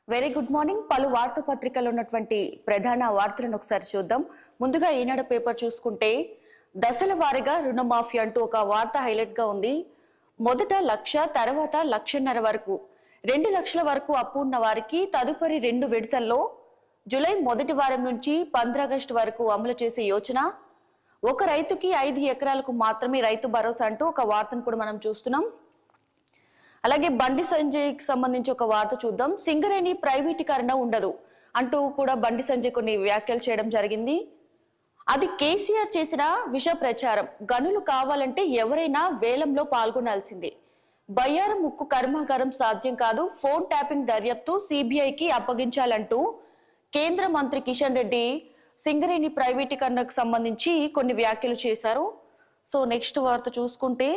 very good morning పలు వార్తాపత్రికల్లో ఉన్నటువంటి ప్రధాన వార్తలను ఒకసారి చూద్దాం ముందుగా ఈనాడు పేపర్ చూసుకుంటే దశల వారీగా రుణమాఫీ అంటూ ఒక వార్త హైలైట్ గా ఉంది మొదట లక్ష తర్వాత లక్షన్నర వరకు రెండు లక్షల వరకు అప్పు ఉన్న వారికి తదుపరి రెండు విడతల్లో జూలై మొదటి వారం నుంచి ఆగస్టు వరకు అమలు చేసే యోచన ఒక రైతుకి ఐదు ఎకరాలకు మాత్రమే రైతు భరోసా అంటూ ఒక వార్తను కూడా మనం చూస్తున్నాం అలాగే బండి సంజయ్కి సంబంధించి ఒక వార్త చూద్దాం సింగరేణి ప్రైవేటీకరణ ఉండదు అంటూ కూడా బండి సంజయ్ కొన్ని వ్యాఖ్యలు చేయడం జరిగింది అది కేసీఆర్ చేసిన విష ప్రచారం గనులు కావాలంటే ఎవరైనా వేలంలో పాల్గొనాల్సిందే బయ్యారం ముక్కు కర్మాగారం సాధ్యం కాదు ఫోన్ ట్యాపింగ్ దర్యాప్తు సిబిఐకి అప్పగించాలంటూ కేంద్ర మంత్రి కిషన్ రెడ్డి సింగరేణి ప్రైవేటీకరణకు సంబంధించి కొన్ని వ్యాఖ్యలు చేశారు సో నెక్స్ట్ వార్త చూసుకుంటే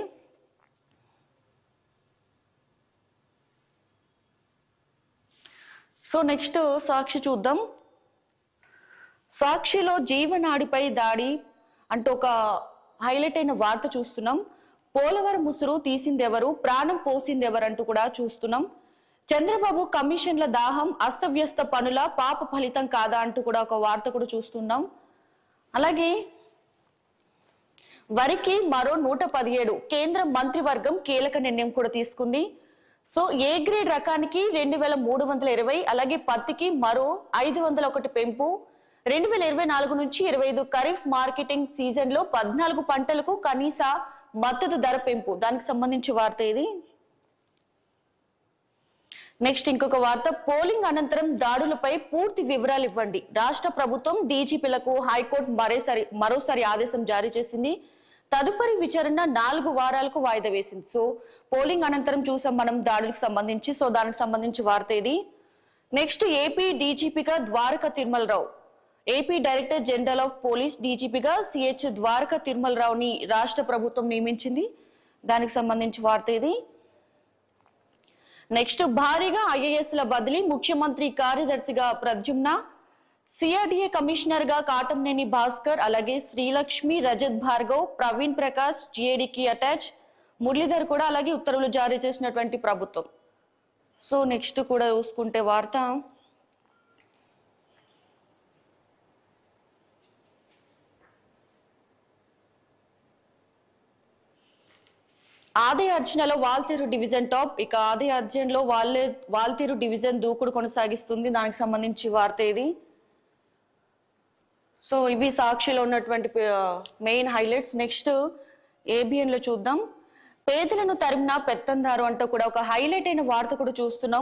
సో నెక్స్ట్ సాక్షి చూద్దాం సాక్షిలో జీవనాడిపై దాడి అంటూ ఒక హైలైట్ అయిన వార్త చూస్తున్నాం పోలవరం ముసురు తీసిందెవరు ప్రాణం పోసిందెవరు అంటూ కూడా చూస్తున్నాం చంద్రబాబు కమిషన్ల దాహం అస్తవ్యస్త పనుల పాప ఫలితం కాదా అంటూ కూడా ఒక వార్త కూడా చూస్తున్నాం అలాగే వరికి మరో నూట పదిహేడు కేంద్ర మంత్రివర్గం కీలక నిర్ణయం కూడా తీసుకుంది సో ఏ గ్రేడ్ రకానికి రెండు వేల మూడు వందల ఇరవై అలాగే పత్తికి మరో ఐదు వందల ఒకటి పెంపు రెండు వేల ఇరవై నాలుగు నుంచి ఇరవై ఐదు ఖరీఫ్ మార్కెటింగ్ సీజన్ లో పద్నాలుగు పంటలకు కనీస మద్దతు ధర పెంపు దానికి సంబంధించి వార్త ఇది నెక్స్ట్ ఇంకొక వార్త పోలింగ్ అనంతరం దాడులపై పూర్తి వివరాలు ఇవ్వండి రాష్ట్ర ప్రభుత్వం డీజీపీలకు హైకోర్టు మరోసారి మరోసారి ఆదేశం జారీ చేసింది తదుపరి విచారణ నాలుగు వారాలకు వాయిదా వేసింది సో పోలింగ్ అనంతరం చూసాం మనం దాడులకు సంబంధించి సో దానికి సంబంధించి వార్త ఇది నెక్స్ట్ ఏపీ డీజీపీగా Dwaraka Tirumala Rao AP director general of police డీజీపీగా సిహెచ్ ద్వారక తిరుమలరావుని రాష్ట్ర ప్రభుత్వం నియమించింది దానికి సంబంధించి వార్త ఇది నెక్స్ట్ భారీగా ఐఏఎస్ ల బదిలీ ముఖ్యమంత్రి కార్యదర్శిగా ప్రద్యుమ్న సిఆర్డీఏ కమిషనర్ గా కాటంనేని భాస్కర్ అలాగే శ్రీలక్ష్మి రజత్ భార్గవ్ ప్రవీణ్ ప్రకాష్ జిఏడికి అటాచ్ మురళీధర్ కూడా అలాగే ఉత్తర్వులు జారీ చేసినటువంటి ప్రభుత్వం సో నెక్స్ట్ కూడా చూసుకుంటే వార్త ఆదాయ అర్జనలో వాల్తీరు డివిజన్ టాప్ ఇక ఆదాయ అర్జన్లో వాళ్ళే వాల్తీరు డివిజన్ దూకుడు కొనసాగిస్తుంది దానికి సంబంధించి వార్త ఇది సో ఇవి సాక్షిలో ఉన్నటువంటి మెయిన్ హైలైట్స్ నెక్స్ట్ ఏబిఎన్ లో చూద్దాం పేదలను తరిమిన పెత్తందారు అంటూ కూడా ఒక హైలైట్ అయిన వార్త కూడా చూస్తున్నాం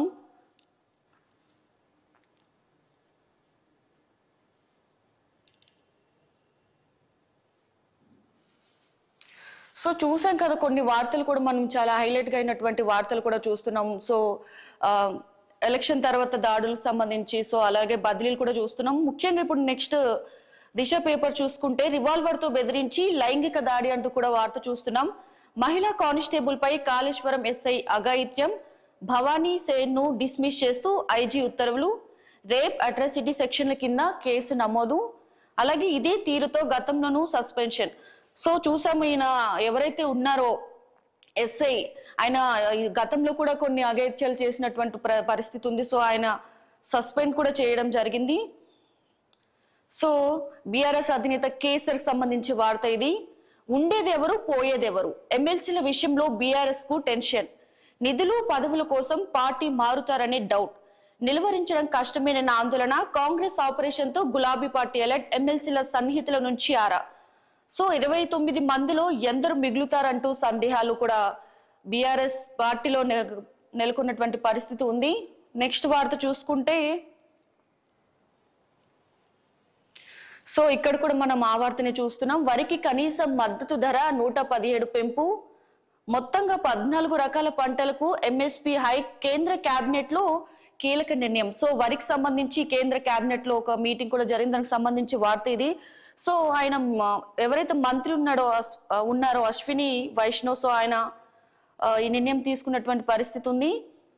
సో చూసాం కదా కొన్ని వార్తలు కూడా మనం చాలా హైలైట్ గా అయినటువంటి వార్తలు కూడా చూస్తున్నాం సో ఆ, ఎలక్షన్ తర్వాత దాడులకు సంబంధించి సో అలాగే బదిలీలు కూడా చూస్తున్నాం ముఖ్యంగా ఇప్పుడు నెక్స్ట్ దిశ పేపర్ చూసుకుంటే రివాల్వర్ తో బెదిరించి లైంగిక దాడి అంటూ కూడా వార్త చూస్తున్నాం మహిళా కానిస్టేబుల్ పై కాళేశ్వరం ఎస్ఐ అఘాయిత్యం భవానీ సేన్ ను డిస్మిస్ చేస్తూ ఐజీ ఉత్తర్వులు రేప్ అట్రాసిటీ సెక్షన్ల కింద కేసు నమోదు అలాగే ఇదే తీరుతో గతంలోనూ సస్పెన్షన్ సో చూసాము ఈయన ఎవరైతే ఉన్నారో ఎస్ఐ ఆయన ఈ గతంలో కూడా కొన్ని అగత్యాలు చేసినటువంటి ప్ర- పరిస్థితి ఉంది సో ఆయన సస్పెండ్ కూడా చేయడం జరిగింది సో బీఆర్ఎస్ అధినేత కేసీఆర్ సంబంధించి వార్త ఇది ఉండేది ఎవరు పోయేది ఎవరు ఎమ్మెల్సీల విషయంలో బీఆర్ఎస్ కు టెన్షన్ నిధులు పదవుల కోసం పార్టీ మారుతారనే డౌట్ నిలువరించడం కష్టమేనన్న ఆందోళన కాంగ్రెస్ ఆపరేషన్ తో గులాబీ పార్టీ అలర్ట్ ఎమ్మెల్సీల సన్నిహితుల నుంచి ఆరా సో ఇరవై తొమ్మిది మందిలో ఎందరు మిగులుతారంటూ సందేహాలు కూడా బీఆర్ఎస్ పార్టీలో నె- నెలకొన్నటువంటి పరిస్థితి ఉంది నెక్స్ట్ వార్త చూసుకుంటే సో ఇక్కడ కూడా మనం ఆ వార్తని చూస్తున్నాం వరికి కనీస మద్దతు ధర నూట పదిహేడు పెంపు మొత్తంగా పద్నాలుగు రకాల పంటలకు ఎంఎస్పి హైక్ కేంద్ర కేబినెట్ లో కీలక నిర్ణయం సో వరికి సంబంధించి కేంద్ర కేబినెట్ లో ఒక మీటింగ్ కూడా జరిగింది దానికి సంబంధించి వార్త ఇది సో ఆయన మ- ఎవరైతే మంత్రి ఉన్నాడో అస్- ఆ, ఉన్నారో అశ్విని వైష్ణవ్ సో ఆయన ఆ, ఈ నిర్ణయం తీసుకున్నటువంటి పరిస్థితి ఉంది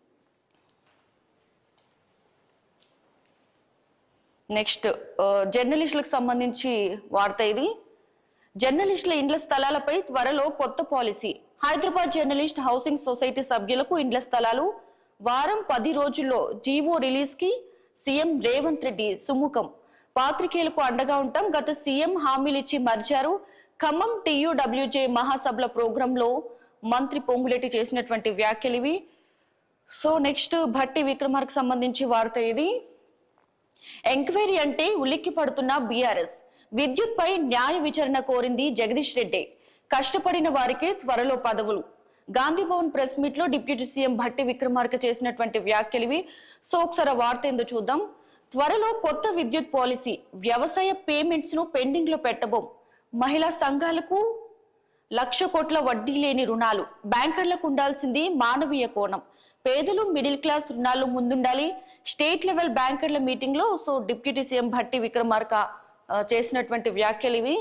నెక్స్ట్ జర్నలిస్టులకు సంబంధించి వార్త ఇది జర్నలిస్టుల ఇండ్ల స్థలాలపై త్వరలో కొత్త policy Hyderabad journalist housing society సభ్యులకు ఇండ్ల స్థలాలు వారం పది రోజుల్లో జీవో రిలీజ్ కి సీఎం రేవంత్ రెడ్డి సుముఖం పాత్రికేయులకు అండగా ఉంటాం గత సీఎం హామీలు ఇచ్చి మర్చారు ఖమ్మం టీయూడబ్ల్యూజే మహాసభల ప్రోగ్రాంలో మంత్రి పొంగులేటి చేసినటువంటి వ్యాఖ్యలు ఇవి సో నెక్స్ట్ భట్టి విక్రమార్కు సంబంధించి వార్త ఇది ఎంక్వైరీ అంటే ఉలిక్కి పడుతున్న బీఆర్ఎస్ విద్యుత్ పై న్యాయ విచారణ కోరింది జగదీష్ రెడ్డి కష్టపడిన వారికి త్వరలో పదవులు గాంధీ భవన్ ప్రెస్ మీట్ లో డిప్యూటీ సీఎం భట్టి విక్రమార్క చేసినటువంటి వ్యాఖ్యలు ఇవి సో ఒకసారి ఆ వార్త ఏందో చూద్దాం త్వరలో కొత్త విద్యుత్ పాలసీ వ్యవసాయ పేమెంట్స్ ను పెండింగ్ లో పెట్టబోం మహిళా సంఘాలకు లక్ష కోట్ల వడ్డీ లేని రుణాలు బ్యాంకర్లకు ఉండాల్సింది మానవీయ కోణం పేదలు మిడిల్ క్లాస్ రుణాలు ముందుండాలి స్టేట్ లెవెల్ బ్యాంకర్ల మీటింగ్ లో so deputy CM Bhatti Vikramarka ఆ, చేసినటువంటి వ్యాఖ్యలు ఇవి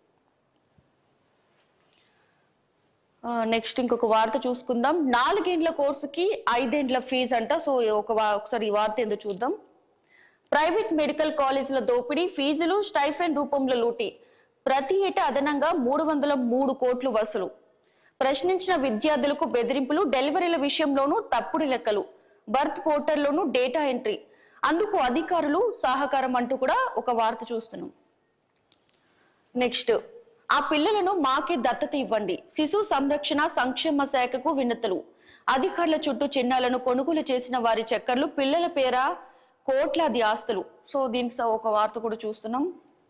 నెక్స్ట్ ఇంకొక వార్త చూసుకుందాం నాలుగేండ్ల కోర్సుకి ఐదేండ్ల ఫీజు అంట సో ఒక వా- ఒకసారి ఈ వార్త ఏందో చూద్దాం ప్రైవేట్ మెడికల్ కాలేజీల దోపిడీ ఫీజులు స్టైఫెండ్ రూపంలో లూటి ప్రతి ఏటా అదనంగా మూడు వందల మూడు కోట్లు వసూలు ప్రశ్నించిన విద్యార్థులకు బెదిరింపులు డెలివరీల విషయంలోనూ తప్పుడు లెక్కలు బర్త్ పోర్టల్లోనూ డేటా ఎంట్రీ అందుకు అధికారులు సహకారం అంటూ కూడా ఒక వార్త చూస్తున్నాం నెక్స్ట్ ఆ పిల్లలను మాకే దత్తత ఇవ్వండి శిశు సంరక్షణ సంక్షేమ శాఖకు వినతులు అధికారుల చుట్టూ చిన్నాలను కొనుగోలు చేసిన వారి చక్కర్లు పిల్లల పేర కోట్లాది ఆస్తులు సో దీనికి స- ఒక వార్త కూడా చూస్తున్నాం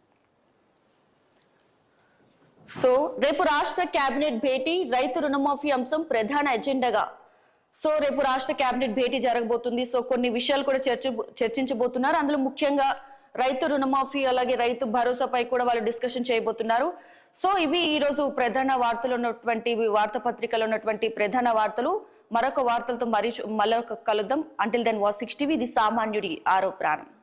సో రేపు రాష్ట్ర కేబినెట్ భేటీ రైతు రుణమాఫీ అంశం ప్రధాన ఎజెండాగా సో రేపు రాష్ట్ర కేబినెట్ భేటీ జరగబోతుంది సో కొన్ని విషయాలు కూడా చర్చ చర్చించబోతున్నారు అందులో ముఖ్యంగా రైతు రుణమాఫీ అలాగే రైతు భరోసాపై కూడా వాళ్ళు డిస్కషన్ చేయబోతున్నారు సో ఇవి ఈ రోజు ప్రధాన వార్తలు ఉన్నటువంటి ఇవి వార్తాపత్రికలో ఉన్నటువంటి ప్రధాన వార్తలు మరొక వార్తలతో మరి మరొక కలుద్దాం అంటిల్ దెన్ వాస్ సిక్స్టీ ఇది సామాన్యుడి ఆరో ప్రాణం